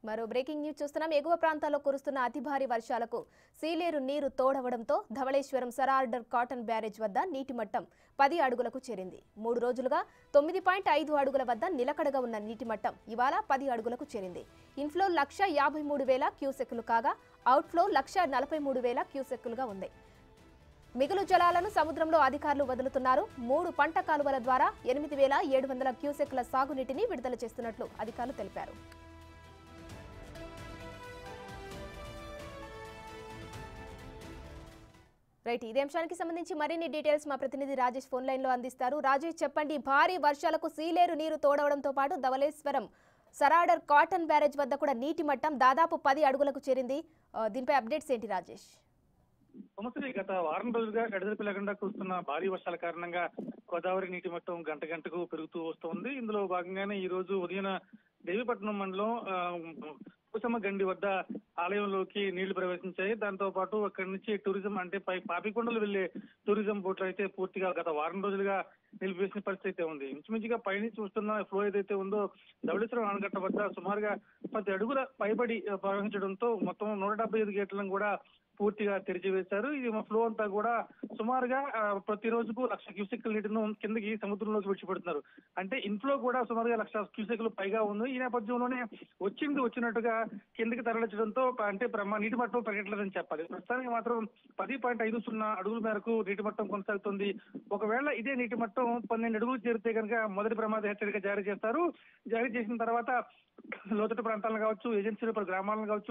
మరో breaking news చూస్తున్నాం ఎగువ ప్రాంతాల్లో కురుస్తున్న అతి భారీ వర్షాలకు సీలేరు నీరు తోడవడంతో ధవళేశ్వరం సరార్డర్ కాటన్ బ్యారేజ్ వద్ద నీటి మట్టం పది అడుగులకు చేరింది మూడు రోజులుగా తొమ్మిది పాయింట్ ఐదు అడుగుల వద్ద నిలకడగా ఉన్న నీటి మట్టం ఇవాళ పది అడుగులకు చేరింది ఇన్ఫ్లో లక్ష యాభై మూడు వేల క్యూసెక్కులు కాగా అవుట్ఫ్లో లక్ష నలభై మూడు వేల క్యూసెక్కులుగా ఉంది మిగులు జలాలను సముద్రంలో అధికారులు వదులుతున్నారు మూడు పంట కాలువల ద్వారా ఎనిమిది వేల ఏడు వందల క్యూసెక్ల సాగునీటిని విడుదల చేస్తున్నట్లు అధికారులు తెలిపారు రైట్ ఇదే అంశానికి సంబంధించి మరిన్ని డీటెయిల్స్ మా ప్రతినిధి రాజేష్ ఫోన్ లైన్ లో అందిస్తారు రాజేష్ చెప్పండి భారీ వర్షాలకు సీలేరు నీరు తోడవడంతో పాటు ధవళేశ్వరం సరాడర్ కాటన్ బ్యారేజ్ వద్ద కూడా నీటి మట్టం దాదాపు పది అడుగులకు చేరింది ఆ, దీనిపై అప్డేట్స్ ఏంటి రాజేష్ సమస్య గత వారం రోజులుగా ఎడతెరిపి లేకుండా కురుస్తున్న భారీ వర్షాల కారణంగా గోదావరి నీటి మట్టం గంట గంటకు పెరుగుతూ వస్తోంది ఇందులో భాగంగానే ఈ రోజు ఉదయం దేవీపట్నం మండలం ఆ, కుసమ గండి వద్ద ఆలయంలోకి నీళ్లు ప్రవేశించాయి దాంతో పాటు అక్కడి నుంచి టూరిజం అంటే పై పాపికొండలు వెళ్లే టూరిజం బోట్లు అయితే పూర్తిగా గత వారం రోజులుగా నిలిపివేసిన పరిస్థితి అయితే ఉంది ఇంచుమించుగా పైనుంచి చూస్తున్న ఫ్లో ఏదైతే ఉందో ధవళేశ్వరం ఆనకట్ట వద్ద సుమారుగా పది అడుగుల పైబడి ఆ, ప్రవహించడంతో మొత్తం నూట డెబ్బై ఐదు గేట్లను కూడా పూర్తిగా తెరిచివేశారు ఇది మా ఫ్లో అంతా కూడా సుమారుగా ఆ, ప్రతి రోజుకు లక్ష క్యూసెక్ నీటిను కిందకి సముద్రంలోకి విడిచిపెడుతున్నారు అంటే ఇన్ఫ్లో కూడా సుమారుగా లక్ష క్యూసెక్లు పైగా ఉంది ఈ నేపథ్యంలోనే వచ్చింది వచ్చినట్టుగా కిందకి తరలించడంతో అంటే ప్రమా- నీటి మట్టం పెరగట్లేదని చెప్పాలి ప్రస్తుతానికి మాత్రం పది పాయింట్ ఐదు సున్నా అడుగుల మేరకు నీటి మట్టం కొనసాగుతుంది ఒకవేళ ఇదే నీటి మట్టం పన్నెండు అడుగులు చేరితే కనుక మొదటి ప్రమాద హెచ్చరిక జారీ చేస్తారు జారీ చేసిన తర్వాత లోతట్టు ప్రాంతాలను కావచ్చు ఏజెన్సీలు గ్రామాలను కావచ్చు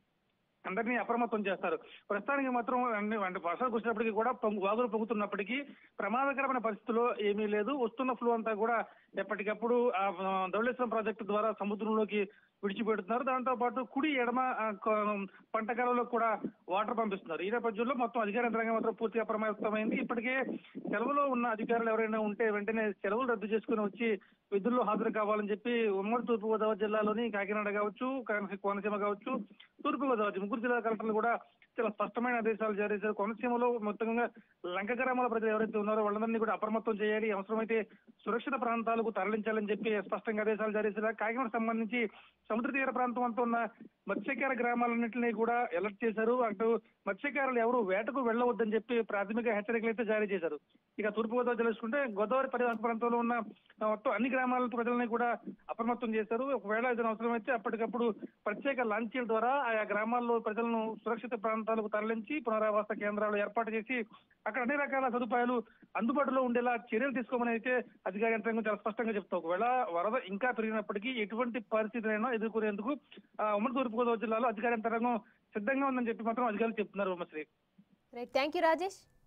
అందరినీ అప్రమత్తం చేస్తారు ప్రస్తుతానికి మాత్రం అన్ని అంటే వర్షాలు కురిసినప్పటికీ కూడా పొంగు- వాగులు పొంగుతున్నప్పటికీ ప్రమాదకరమైన పరిస్థితుల్లో ఏమీ లేదు వస్తున్న ఫ్లో అంతా కూడా ఎప్పటికప్పుడు ఆ ఆ, ధవళేశ్వరం ప్రాజెక్టు ద్వారా సముద్రంలోకి విడిచిపెడుతున్నారు దాంతో పాటు కుడి ఎడమ ఆ, కొ- పంట కాలంలో కూడా వాటర్ పంపిస్తున్నారు ఈ నేపథ్యంలో మొత్తం అధికార యంత్రాంగం మాత్రం పూర్తిగా అప్రమత్తమైంది ఇప్పటికే సెలవులో ఉన్న అధికారులు ఎవరైనా ఉంటే వెంటనే సెలవులు రద్దు చేసుకుని వచ్చి విధుల్లో హాజరు కావాలని చెప్పి ఉమ్మడి తూర్పు గోదావరి జిల్లాలోని కాకినాడ కావచ్చు కోన- కోనసీమ కావచ్చు తూర్పు గోదావరి ముగ్గురు జిల్లా కలెక్టర్లు కూడా చాలా స్పష్టమైన ఆదేశాలు జారీ చేశారు కోనసీమలో మొత్తంగా లంక గ్రామాల ప్రజలు ఎవరైతే ఉన్నారో వాళ్ళందరినీ కూడా అప్రమత్తం చేయాలి అవసరమైతే సురక్షిత ప్రాంతాలకు తరలించాలని చెప్పి స్పష్టంగా ఆదేశాలు జారీ చేశారు కాకినాడ సంబంధించి సముద్ర తీర ప్రాంతం అంతా ఉన్న మత్స్యకార గ్రామాలన్నింటినీ కూడా అలర్ట్ చేశారు అటు మత్స్యకారులు ఎవరు వేటకు వెళ్ళవద్దని చెప్పి ప్రాథమిక హెచ్చరికలు అయితే జారీ చేశారు ఇక తూర్పు గోదావరి జిల్లా చూసుకుంటే గోదావరి పరివాహక ప్రాంతంలో ఉన్న ఆ, మొత్తం అన్ని గ్రామాల ప్రజలని కూడా అప్రమత్తం చేశారు ఒకవేళ ఏదైనా అవసరమైతే అప్పటికప్పుడు ప్రత్యేక లాంచీల ద్వారా ఆయా గ్రామాల్లో ప్రజలను సురక్షిత ప్రాంతాలకు తరలించి పునరావాస కేంద్రాలు ఏర్పాటు చేసి అక్కడ అన్ని రకాల సదుపాయాలు అందుబాటులో ఉండేలా చర్యలు తీసుకోమని అయితే అధికార యంత్రాంగం చాలా స్పష్టంగా చెప్తాం ఒకవేళ వరద ఇంకా పెరిగినప్పటికీ ఎటువంటి పరిస్థితులైనా ఎదుర్కొనేందుకు ఆ, ఉమ్మడి తూర్పుగోదావరి జిల్లాలో అధికార యంత్రాంగం సిద్ధంగా ఉందని చెప్పి మాత్రం అధికారులు చెప్తున్నారు Umasri right thank you Rajesh